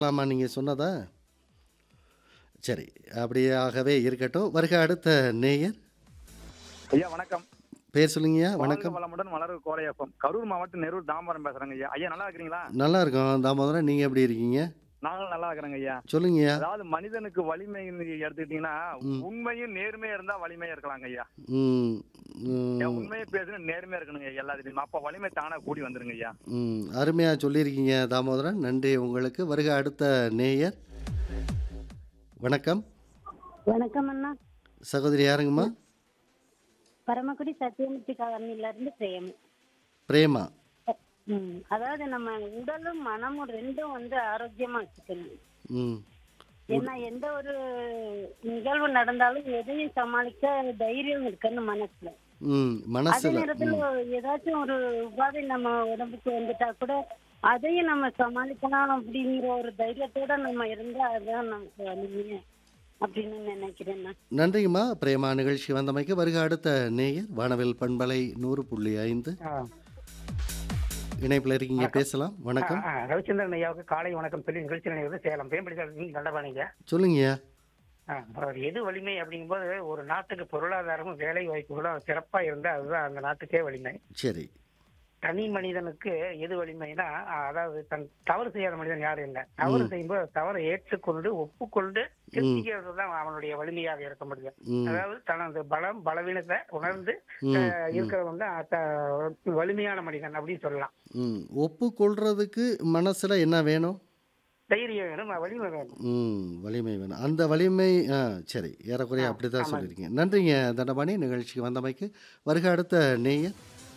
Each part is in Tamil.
ஆமா நீங்க சொன்னதா? சரி. அப்படியாகவே இருக்கட்டும். வருக அடுத்த நேயர். ஐயா வணக்கம் பேர் சொல்லுங்கய்யா. வாழ்க வணக்கம். வளமுடன் வளரு கோலையப்பம் கரூர் மாவட்டம் நெரூர் தாம்பரம் பேசுறேங்க ஐயா ஐயா நல்லா இருக்கிறீங்களா நல்லா இருக்கோம் தாமோதரன். நீங்க எப்படி இருக்கீங்க? நாங்களும் நல்லா இருக்கிறேங்க ஐயா சொல்லுங்கய்யா. அதாவது மனிதனுக்கு வலிமை எடுத்துக்கிட்டீங்கன்னா ம். உண்மையும் நேர்மையா இருந்தா வலிமையா இருக்கலாங்க ஐயா ம். ஏன் ம். உண்மையை பேசுனா நேர்மையா இருக்கணுங்க ஐயா எல்லாத்துலயும் அப்ப வலிமை தானா கூடி வந்துருங்க ஐயா ம். அருமையா சொல்லியிருக்கீங்க தாமோதரன். நன்றி உங்களுக்கு. வருக அடுத்த நேயர். வணக்கம். வணக்கம் அண்ணா சகோதரி யாருங்கம்மா? பரமக்குடி சத்தியமூர்த்தி காலனில இருந்து பிரேம் பிரேமா. ம் அதாவது நம்ம உடலும் மனமும் ரெண்டும் வந்து ஆரோக்கியமா வச்சுக்கணும் ம். ஏன்னா எந்த ஒரு நிகழ்வு நடந்தாலும் எதையும் சமாளிக்க தைரியம் இருக்கணும் மனசுல ம். அதே மனசுல. நேரத்துல ம். ஏதாச்சும் ஒரு உபாதை நம்ம உடம்புக்கு வந்துட்டா கூட அதையும் நம்ம சமாளிக்கலாம் அப்படிங்கிற ஒரு தைரியத்தோட நம்ம இருந்தா அதுதான் நமக்கு வலிமை அப்படின்னு நினைக்கிறேன் நான் நன்றிங்கம்மா பிரேமா நிகழ்ச்சி வந்தமைக்கு வருக அடுத்த நேயர் வானவில் பண்பலை நூறு புள்ளி ஐந்து இணைப்பில் இருக்கீங்க பேசலாம் வணக்கம் ஆ, ஆ, ரவிச்சந்திரன் ஐயாவுக்கு காலை வணக்கம் சொல்லி நிகழ்ச்சி நினைவு சேலம் பேம்படி நீங்க நல்லபானீங்க சொல்லுங்கய்யா அப்புறம் எது வலிமை அப்படிங்கும்போது ஒரு நாட்டுக்கு பொருளாதாரமும் வேலை வாய்ப்புகளும் சிறப்பா இருந்தா அதுதான் அந்த நாட்டுக்கே வலிமை சரி தனி மனிதனுக்கு எது வலிமைனா ஆ, அதாவது தன் தவறு செய்யாத மனிதன் யாரும் இல்லை தவறு செய்யும்போது தவறை ஏற்றுக்கொண்டு ஒப்புக்கொண்டு திருத்திக்கிறது தான் அவனுடைய வலிமையாக இருக்க முடியும் ம் அதாவது தனது பலம் பலவீனத்தை உணர்ந்து ம், ஆ, ம், இருக்கிறது வந்து ஆ, த- வலிமையான மனிதன் அப்படின்னு சொல்லலாம் ம் ஒப்புக்கொள்றதுக்கு மனசுல என்ன வேணும் தைரியம் வேணும் வலிமை வேணும் ம் வலிமை வேணும் அந்த வலிமை ஆ சரி ஏறக்குறைய ஆ, அப்படி தான் ஆமாங்க. சொல்லியிருக்கீங்க நன்றிங்க தண்டபாணி நிகழ்ச்சிக்கு வந்தமைக்கு வருக அடுத்த நேயர்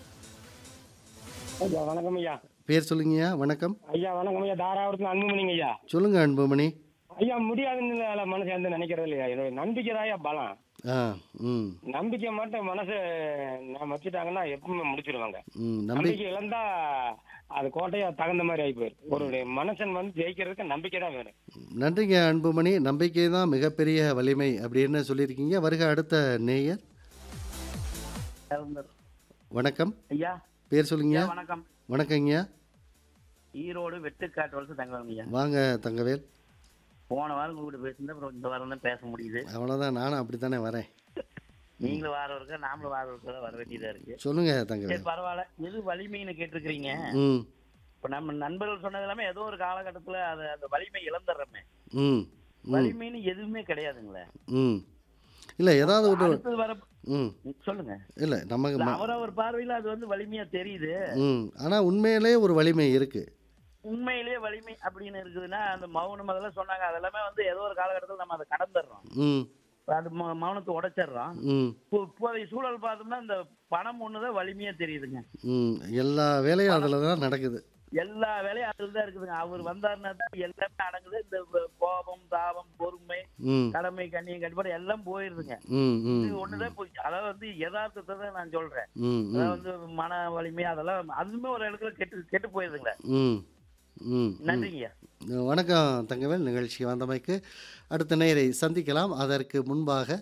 ஐயா வணக்கம் ஐயா பேர் சொல்லுங்கய்யா வணக்கம் ஐயா வணக்கம் ஐயா தாராபுரத்துல அன்புமணிங்க ஐயா சொல்லுங்க அன்புமணி ஐயா முடியாதுன்னு அதில் மனசு வந்து நினைக்கிறது இல்லையா என்னுடைய நம்பிக்கை தான் ஐயா பலம் ஆ ம் நம்பிக்கை மட்டும் மனசு நான் வச்சுட்டாங்கன்னா எப்பவுமே முடிச்சிருவாங்க ம் நம்பி நம்பிக்கை இழந்தா அது கோட்டையா தகுந்த மாதிரி ஆகி போயிரு ஒரு மனுஷன் வந்து ஜெயிக்கிறதுக்கு நம்பிக்கை தான் வேணும் நன்றிங்க அன்புமணி நம்பிக்கை தான் மிகப்பெரிய வலிமை அப்படின்னு சொல்லியிருக்கீங்க வருக அடுத்த நேயர் வணக்கம் ஐயா பேர் சொல்லுங்க ஐயா வணக்கம் வணக்கங்கய்யா ஈரோடு வெட்டுக்காட்டு வலசு தங்கவேல் ஐயா வாங்க தங்கவேல் போன வாரம் உங்ககிட்ட பேசியிருந்தா அப்புறம் இந்த வாரம் தான் பேச முடியுது அவ்வளோதான் நானும் அப்படித்தானே வரேன் நீங்களும் வாரம் இருக்க நாமளும் வாரம் இருக்க வர வேண்டியதா இருக்கு சொல்லுங்க சரி தங்கவேல் பரவாயில்ல எது வலிமைன்னு கேட்டிருக்கிறீங்க ம் இப்ப நம்ம நண்பர்கள் சொன்னது எல்லாமே ஏதோ ஒரு காலகட்டத்துல அது அந்த வலிமை இழந்துடுறோமே ம் ம் வலிமைன்னு எதுவுமே கிடையாதுங்களே ம் இல்லை ஏதாவது ஒரு அடுத்தது வர ம் சொல்லுங்க இல்லை நமக்கு இல்ல, ம- அவரவர் பார்வையில அது வந்து வலிமையா தெரியுது ம் ஆனால் உண்மையிலே ஒரு வலிமை இருக்கு உண்மையிலேயே வலிமை அப்படின்னு இருக்குதுன்னா அந்த மௌனம் அதெல்லாம் சொன்னாங்க அதெல்லாமே வந்து ஏதோ ஒரு காலகட்டத்தில் நம்ம அதை கடந்துடுறோம் ம் அது மௌ- மௌனத்தை உடைச்சிடுறோம் ம் இப்போ இப்போதைய சூழல் பார்த்தோம்னா இந்த பணம் ஒண்ணுதான் வலிமையா தெரியுதுங்க ம் எல்லா வேலையும் அதில் தான் நடக்குது எல்லா வேலையும் அதுல தான் இருக்குதுங்க அவர் வந்தாருன்னா தான் எல்லாமே அடங்குது இந்த வ- கோபம் தாபம் பொறுமை ம் கடமை கண்ணியம் கண்டிப்பாக எல்லாம் போயிருதுங்க ம் ம் இது ஒண்ணுதான் போய் அதாவது வந்து யதார்த்தத்தை தான் நான் சொல்றேன் ம் ம் அதாவது வந்து மன வலிமை அதெல்லாம் அதுவுமே ஒரு இடத்துல கெட்டு கெட்டு போயிருதுங்களே ம் ம் ம் நன்றிங்க வணக்கம் தங்கவேல் நிகழ்ச்சி வந்தமைக்கு அடுத்த நேரை சந்திக்கலாம் அதற்கு முன்பாக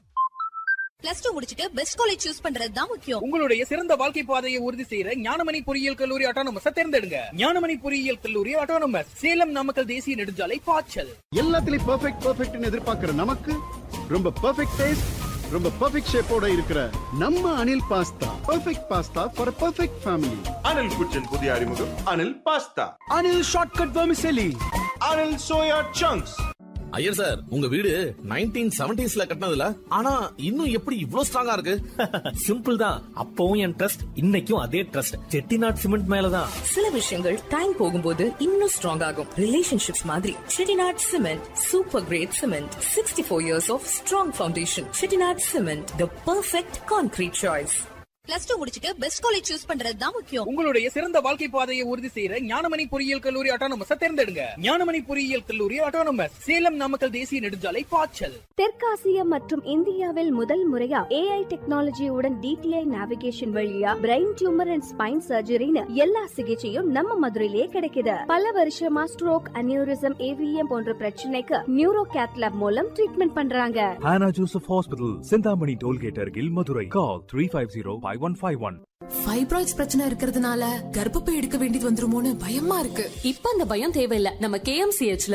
பிளஸ் டூ முடிச்சிட்டு பெஸ்ட் காலேஜ் சூஸ் பண்றது தான் முக்கியம் உங்களுடைய சிறந்த வாழ்க்கை பாதையை உறுதி செய்யற ஞானமணி பொறியியல் கல்லூரி அட்டானமஸ் தேர்ந்தெடுங்க ஞானமணி பொறியியல் கல்லூரி அட்டானமஸ் சேலம் நாமக்கல் தேசிய நெடுஞ்சாலை பாய்ச்சல் எல்லாத்துலயும் பெர்ஃபெக்ட் பெர்ஃபெக்ட்னு எதிர்பார்க்கிற நமக்கு ரொம்ப பெர்ஃபெக்ட் டேஸ்ட் ரொம்ப பெர்ஃபெக்ட் ஷேப்போட இருக்கிற நம்ம Anil pasta perfect pasta for perfect family Anil kitchen புதிய அறிமுகம் Anil pasta Anil shortcut vermicelli Anil soya chunks Iyer sir உங்க வீடு நைன்டீன் செவன்டிஸ்ல கட்டினதுல ஆனா இன்னும் எப்படி இவ்ளோ ஸ்ட்ராங்கா இருக்கு சிம்பிள் தான் அப்பவும் என் ட்ரஸ்ட் இன்னைக்கும் அதே ட்ரஸ்ட் செட்டிநாட் சிமெண்ட் மேலதான் சில விஷயங்கள் டைம் போகும்போது இன்னும் ஸ்ட்ராங் ஆகும் ரிலேஷன்ஷிப்ஸ் மாதிரி Chettinad cement super great cement sixty four years of strong foundation Chettinad cement the perfect concrete choice plus two முடிச்சிட்டு பெஸ்ட் காலேஜ் சூஸ் பண்றது தான் முக்கியம் உங்களுடைய சிறந்த வாழ்க்கை பாதையை உறுதி செய்யற ஞானமணி பொறியியல் கல்லூரி அட்டானமஸ் தேர்ந்தெடுங்க ஞானமணி பொறியியல் கல்லூரி அட்டானமஸ் சேலம் நாமக்கல் தேசிய நெடுஞ்சாலை பாய்ச்சல் தெற்காசியா மற்றும் இந்தியாவில் முதல் முறையா ஏஐ டெக்னாலஜியுடன் டிடிஐ நேவிகேஷன் வழியா பிரெயின் டியூமர் அண்ட் ஸ்பைன் சர்ஜரின்னு எல்லா சிகிச்சையும் நம்ம மதுரையிலேயே கிடைக்குது பல வருஷமா ஸ்ட்ரோக் அனியூரிசம் ஏவிஎம் போன்ற பிரச்சனைக்கு நியூரோ கேத்லாப் மூலம் ட்ரீட்மெண்ட் பண்றாங்க Hannah Joseph Hospital, Sindhamani Tollgate Argil, Madurai. Call 350-5151. Fibroids பிரச்சனை இருக்கிறதுனால கர்ப்பப்பை எடுக்க வேண்டியது வந்துருமோன்னு பயமா இருக்கு இப்ப அந்த பயம் தேவையில்ல நம்ம கேஎம்சிஹெச்ல